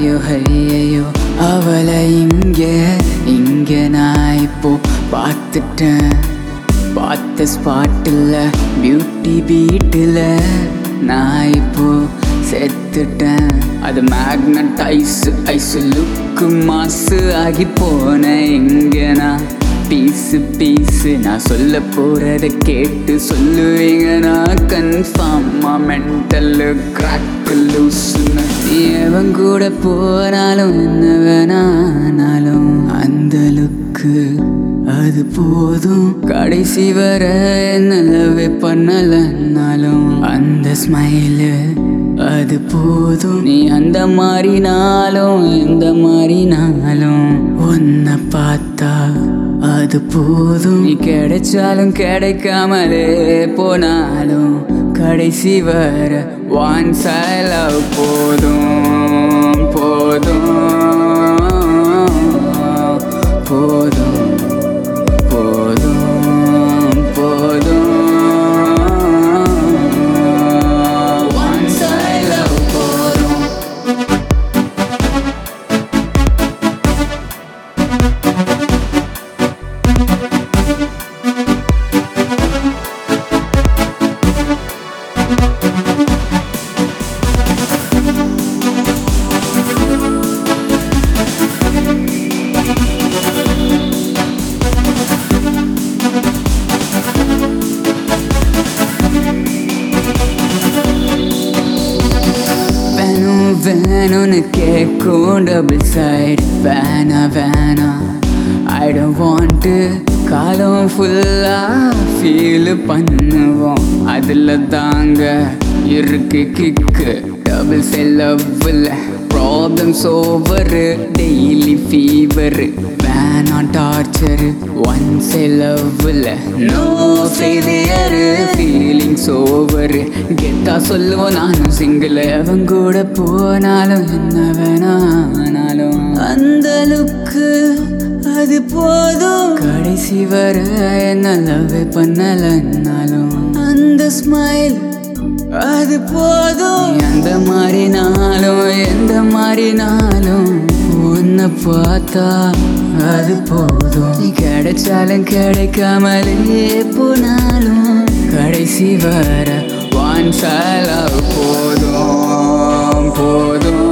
ஐயோ ஐயோ அவளை இங்க இங்க நான் இப்போ பார்த்துட்டேன் பார்த்த ஸ்பாட்டில் பியூட்டி பீட்டில் நான் இப்போ செத்துட்டேன் அது மேக்னட் ஐஸ் ஐஸ் லுக்கு மாசு ஆகி போனேன் எங்க நான் பீஸு பீஸு நான் சொல்ல போறத கேட்டு சொல்லுவீங்க நான் கன்ஃபார்மா மென்டல் கிராக் லூஸ்னு நீ எவன் கூட போனாலும் என்ன வேணானாலும் அந்த லுக்கு அது போதும் கடைசி வர என்னலவே பண்ணலன்னாலும் அந்த ஸ்மைலு அது போதும் நீ அந்த மாதிரினாலும் எந்த மாதிரினாலும் உன்னை பார்த்தா அது போதும் நீ கிடைச்சாலும் கிடைக்காமலே போனாலும் கடைசி வர ஒன் லவ் போதும் போதும் போதும் போதும் போதும் ஒன் லவ் போதும் வேணும் வேணும்னு கேட்கும் டபுள் சைடு வேணா வேணா ஐ டோன்ட் வாண்ட் காலம் ஃபுல்லாக ஃபீல் பண்ணுவோம் அதில் தாங்க இருக்கு கிக்கு டபுள் சைட் லவ்வில் ப்ராப்ளம்ஸ் ஓவரு டெய்லி ஃபீவர் வேணாம் டார்ச்சர் ஒன் சைட் லவ்வில் நோ ஃபெயிலியர் ஃபீலிங்ஸ் ஓவர் கெத்தா சொல்லுவோம் நானும் சிங்கிள் அவன் கூட போனாலும் என்ன வேணானாலும் அந்த லுக்கு அது போதும் கடைசி வர என்ன லவ் பண்ணலன்னாலும் அந்த ஸ்மைல் அது போதும் நீ அந்த மாதிரினாலும் எந்த மாதிரினாலும் உன்னை பார்த்தா அது போதும் நீ கிடைச்சாலும் கிடைக்காமலே போனாலும் கடைசி வர ஒன் லவ் போதும் போதும்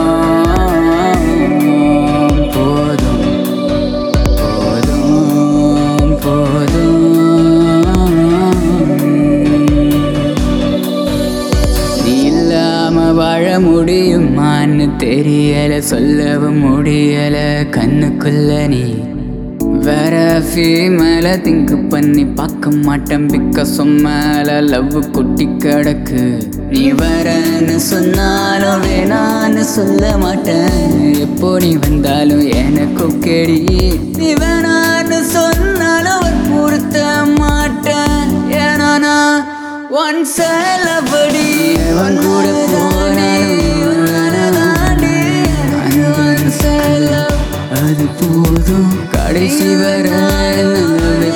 போதும் போதும் போதும் நீ இல்லாம வாழ முடியுமான்னு தெரியல சொல்லவும் முடியல கண்ணுக்குள்ள நீ வேற ஃபீமேல திங்க் பண்ணி பார்க்க மாட்டேன் பிக்க மேல லவ் குட்டி கிடக்கு நீ வரன்னு சொன்னாலும் வேணான்னு சொல்ல மாட்டேன் எப்போ நீ வந்தாலும் எனக்கு கேடி நீ வேணான்னு சொன்னாலும் வற்புறுத்த மாட்டேன் ஏன்னா நான் ஒன் செலபடி அவன் கூட போனாலும் அது போதும் கடைசி வர